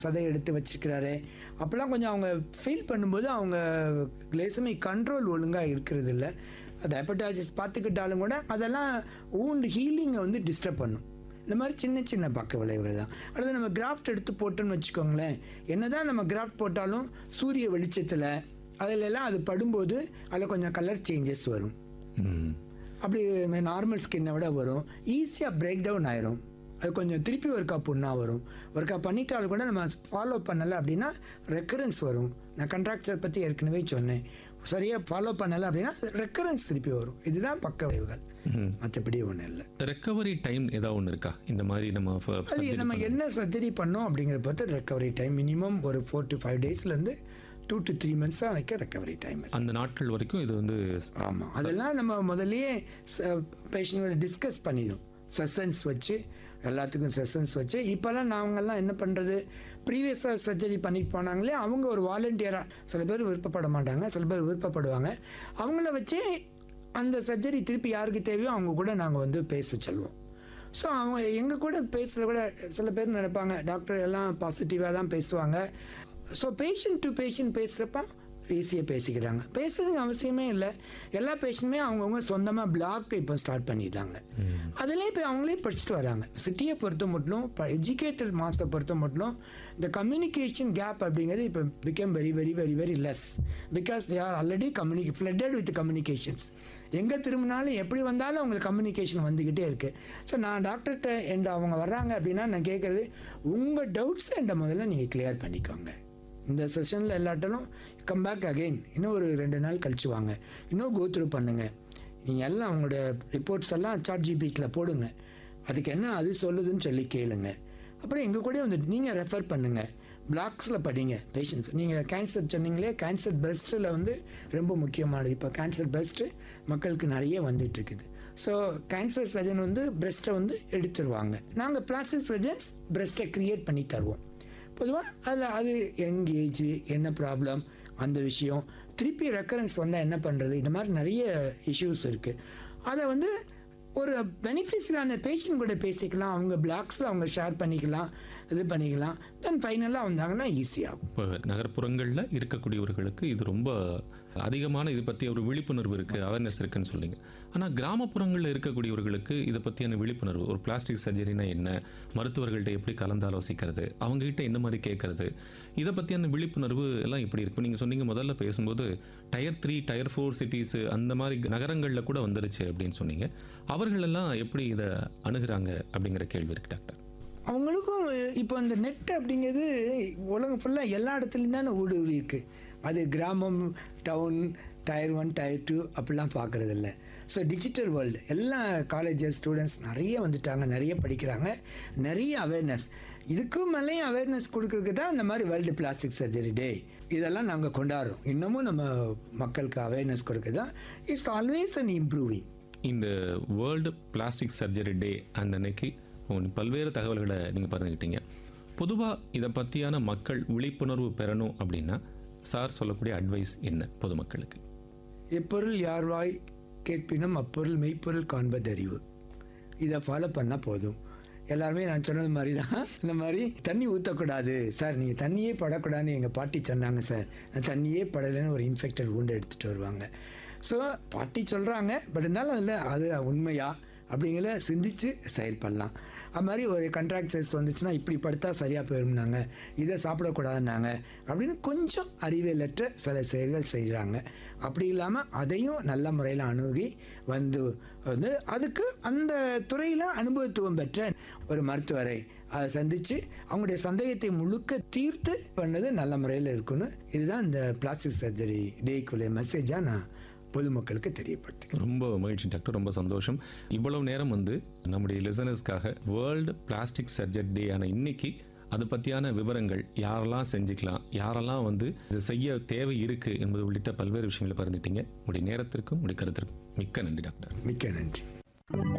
சதை எடுத்து வச்சிருக்கிறாரு அப்போல்லாம் கொஞ்சம் அவங்க ஃபீல் பண்ணும்போது அவங்க லேசுமே கண்ட்ரோல் ஒழுங்காக இருக்கிறது இல்லை டயபட்டாலஜிஸ்ட் பார்த்துக்கிட்டாலும் கூட அதெல்லாம் ஊண்டு ஹீலிங்கை வந்து டிஸ்டர்ப் பண்ணும் இந்த மாதிரி சின்ன சின்ன பக்க விளைவுகள் தான் அடுத்து நம்ம கிராஃப்ட் எடுத்து போட்டோம்னு வச்சுக்கோங்களேன் என்னதான் நம்ம கிராஃப்ட் போட்டாலும் சூரிய வெளிச்சத்தில் அதில் எல்லாம் அது படும்போது அதில் கொஞ்சம் கலர் சேஞ்சஸ் வரும் ம். அப்படி நார்மல் ஸ்கின்னை விட வரும் ஈஸியாக பிரேக் டவுன் ஆயிரும் அது கொஞ்சம் திருப்பி ஒருக்கா புண்ணாக வரும் ஒருக்கா பண்ணிட்டாலும் கூட நம்ம ஃபாலோ பண்ணலை அப்படின்னா ரெக்கரன்ஸ் வரும் நான் கண்ட்ராக்சர் பற்றி ஏற்கனவே சொன்னேன் சரியாக ஃபாலோ பண்ணலை அப்படின்னா ரெக்கரன்ஸ் திருப்பி வரும் இதுதான் பக்க விளைவுகள் மற்றபடி ஒன்றும் இல்லை ரெக்கவரி டைம் ஏதாவது ஒன்று இருக்கா இந்த மாதிரி நம்ம ஃப- அது surgery நம்ம பண்ண- என்ன சர்ஜரி பண்ணோம் அப்படிங்கிறத பொறுத்து ரெக்கவரி டைம் மினிமம் ஒரு ஃபோர் டு ஃபைவ் டேஸ்லேருந்து டூ டு த்ரீ மந்த்ஸ் தான் எனக்கு ரெக்கவரி டைம் அந்த நாட்கள் வரைக்கும் இது வந்து ஆமாம் அதெல்லாம் நம்ம முதல்லயே பேஷண்ட்டோட டிஸ்கஸ் பண்ணிடும் செஷன்ஸ் வச்சு எல்லாத்துக்கும் செஷன்ஸ் வச்சு இப்போல்லாம் நாங்கள்லாம் என்ன பண்ணுறது ப்ரீவியஸாக சர்ஜரி பண்ணிட்டு போனாங்களே அவங்க ஒரு வாலண்டியராக சில பேர் விருப்பப்பட மாட்டாங்க சில பேர் விருப்பப்படுவாங்க அவங்கள வச்சு அந்த சர்ஜரி திருப்பி யாருக்கு தேவையோ அவங்க கூட நாங்கள் வந்து பேச சொல்லுவோம் ஸோ அவங்க எங்கள் கூட பேசுகிற கூட சில பேர் நினைப்பாங்க டாக்டர் எல்லாம் பாசிட்டிவாக தான் பேசுவாங்க ஸோ பேஷண்ட் டு பேஷண்ட் பேசுகிறப்ப ஈஸியாக பேசிக்கிறாங்க பேசுறதுக்கு அவசியமே இல்லை எல்லா பேஷண்ட்டுமே அவங்கவுங்க சொந்தமாக பிளாக் இப்போ ஸ்டார்ட் பண்ணிட்டாங்க அதிலே இப்போ அவங்களே படிச்சுட்டு வராங்க சிட்டியை பொறுத்த மட்டும் இப்போ எஜுகேட்டட் மாஸை பொறுத்த மட்டும் இந்த கம்யூனிகேஷன் கேப் அப்படிங்கிறது இப்போ become very very very very less because they are already கம்யூனிகே ஃப்ளட்டட் வித் கம்யூனிகேஷன்ஸ் எங்கே திரும்பினாலும் எப்படி வந்தாலும் அவங்களுக்கு கம்யூனிகேஷன் வந்துக்கிட்டே இருக்குது ஸோ நான் டாக்டர்கிட்ட எந்த அவங்க வர்றாங்க அப்படின்னா நான் கேட்குறது உங்கள் டவுட்ஸை என்கிட்ட முதல்ல நீங்கள் கிளியர் பண்ணிக்கோங்க இந்த செஷனில் எல்லாட்டிலும் கம் பேக் அகைன் இன்னும் ஒரு ரெண்டு நாள் கழிச்சு வாங்க இன்னும் கோ த்ரூ பண்ணுங்க நீங்கள் எல்லாம் அவங்களோட ரிப்போர்ட்ஸ் எல்லாம் சாட் ஜிபிக்கில் போடுங்க அதுக்கு என்ன அது சொல்லுதுன்னு சொல்லி கேளுங்க அப்புறம் எங்கள் கூட வந்து நீங்கள் ரெஃபர் பண்ணுங்கள் பிளாக்ஸில் படிங்க பேஷண்ட் நீங்கள் கேன்சர் சொன்னீங்களே கேன்சர் பெஸ்ட்டில் வந்து ரொம்ப முக்கியமானது இப்போ கேன்சர் பெஸ்ட்டு மக்களுக்கு நிறைய வந்துட்டு இருக்குது ஸோ கேன்சர் சர்ஜன் வந்து பிரஸ்ட்டை வந்து எடுத்துருவாங்க நாங்கள் பிளாஸ்டிக் சர்ஜன்ஸ் பிரஸ்ட்டை க்ரியேட் பண்ணி தருவோம் பொதுவாக அதில் அது யங் ஏஜ் என்ன ப்ராப்ளம் அந்த விஷயம் திருப்பி ரெக்கரன்ஸ் வந்தால் என்ன பண்ணுறது இந்த மாதிரி நிறைய இஷ்யூஸ் இருக்குது அதை வந்து ஒரு பெனிஃபிஷியலான பேஷண்ட் கூட பேசிக்கலாம் அவங்க பிளாக்ஸில் அவங்க ஷேர் பண்ணிக்கலாம் இது பண்ணிக்கலாம் தென் ஃபைனலாக வந்தாங்கன்னா ஈஸியாகும் இப்போ நகர்ப்புறங்களில் இருக்கக்கூடியவர்களுக்கு இது ரொம்ப அதிகமான இது பற்றி ஒரு விழிப்புணர்வு இருக்குது அவேர்னஸ் இருக்குன்னு சொல்லிங்க ஆனால் கிராமப்புறங்களில் இருக்கக்கூடியவர்களுக்கு இதை பற்றியான விழிப்புணர்வு ஒரு பிளாஸ்டிக் சர்ஜரினா என்ன மருத்துவர்கள்ட்ட எப்படி கலந்தாலோசிக்கிறது அவங்ககிட்ட என்ன மாதிரி கேட்கறது இதை பற்றியான விழிப்புணர்வு எல்லாம் இப்படி இருக்கு நீங்கள் சொன்னீங்க முதல்ல பேசும்போது tier three tier four cities அந்த மாதிரி நகரங்களில் கூட வந்துருச்சு அப்படின்னு சொன்னீங்க அவர்களெல்லாம் எப்படி இதை அணுகுறாங்க அப்படிங்கிற கேள்வி இருக்கு டாக்டர் அவங்களுக்கும் இப்போ இந்த நெட் அப்படிங்கிறது உலகம் ஃபுல்லாக எல்லா இடத்துலையும் தானே ஊடுருவி இருக்கு அது கிராமம் town tier one tier two அப்படிலாம் பார்க்கறது இல்லை ஸோ டிஜிட்டல் வேர்ல்டு எல்லா காலேஜஸ் ஸ்டூடெண்ட்ஸ் நிறைய வந்துட்டாங்க நிறைய படிக்கிறாங்க நிறைய அவேர்னஸ் இதுக்கும் மேலேயும் அவேர்னஸ் கொடுக்கறதுக்கு தான் இந்த மாதிரி வேர்ல்டு பிளாஸ்டிக் சர்ஜரி டே இதெல்லாம் நாங்கள் கொண்டாடுறோம் இன்னமும் நம்ம மக்களுக்கு அவேர்னஸ் கொடுக்க தான் இட்ஸ் ஆல்வேஸ் அன் இம்ப்ரூவிங் இந்த வேர்ல்டு பிளாஸ்டிக் சர்ஜரி டே அந்த அன்னைக்கு உங்க பல்வேறு தகவல்களை நீங்கள் பகிர்ந்துக்கிட்டீங்க பொதுவாக இதை பற்றியான மக்கள் விழிப்புணர்வு பெறணும் அப்படின்னா சார் சொல்லக்கூடிய அட்வைஸ் என்ன பொதுமக்களுக்கு எப்பொருள் யார்வாய் கேட்பினும் அப்பொருள் மெய்ப்பொருள் காண்பதறிவு இதை ஃபாலோ பண்ணால் போதும் எல்லாருமே நான் சொன்னது மாதிரி தான் இந்த மாதிரி தண்ணி ஊற்றக்கூடாது சார் நீங்கள் தண்ணியே படக்கூடாதுன்னு எங்கள் பாட்டி சொன்னாங்க சார் நான் தண்ணியே படலைன்னு ஒரு இன்ஃபெக்டட் wound எடுத்துகிட்டு வருவாங்க ஸோ பாட்டி சொல்கிறாங்க பட் இருந்தாலும் அதில் அது உண்மையா அப்படிங்கிற சிந்திச்சு செயல்படலாம் அது மாதிரி ஒரு கண்ட்ராக்டர்ஸ் வந்துச்சுன்னா இப்படி படுத்தா சரியாக போயிருந்தாங்க இதை சாப்பிடக்கூடாதுன்னாங்க அப்படின்னு கொஞ்சம் அறிவியலற்ற சில செயல்கள் செய்கிறாங்க அப்படி இல்லாமல் அதையும் நல்ல முறையில் அணுகி வந்து வந்து அதுக்கு அந்த துறையில் அனுபவத்துவம் பெற்ற ஒரு மருத்துவரை அதை சந்தித்து அவங்களுடைய சந்தேகத்தை முழுக்க தீர்த்து பண்ணது நல்ல முறையில் இருக்குன்னு இதுதான் இந்த பிளாஸ்டிக் சர்ஜரி டேக்குள்ள மெசேஜாக நான் பொதுமக்களுக்கு தெரியப்படுத்துகிறேன் ரொம்ப மகிழ்ச்சி டாக்டர் ரொம்ப சந்தோஷம் இவ்வளவு நேரம் வந்து நம்முடைய லிசனர்ஸ்க்காக வேர்ல்டு பிளாஸ்டிக் சர்ஜரி டே ஆன இன்னைக்கு அது பற்றியான விவரங்கள் யாரெல்லாம் செஞ்சுக்கலாம் யாரெல்லாம் வந்து இது செய்ய தேவை இருக்குது என்பது உள்ளிட்ட பல்வேறு விஷயங்களை பகிர்ந்துட்டீங்க உங்களுடைய நேரத்திற்கும் உங்களுடைய கருத்திற்கும் மிக்க நன்றி டாக்டர் மிக்க நன்றி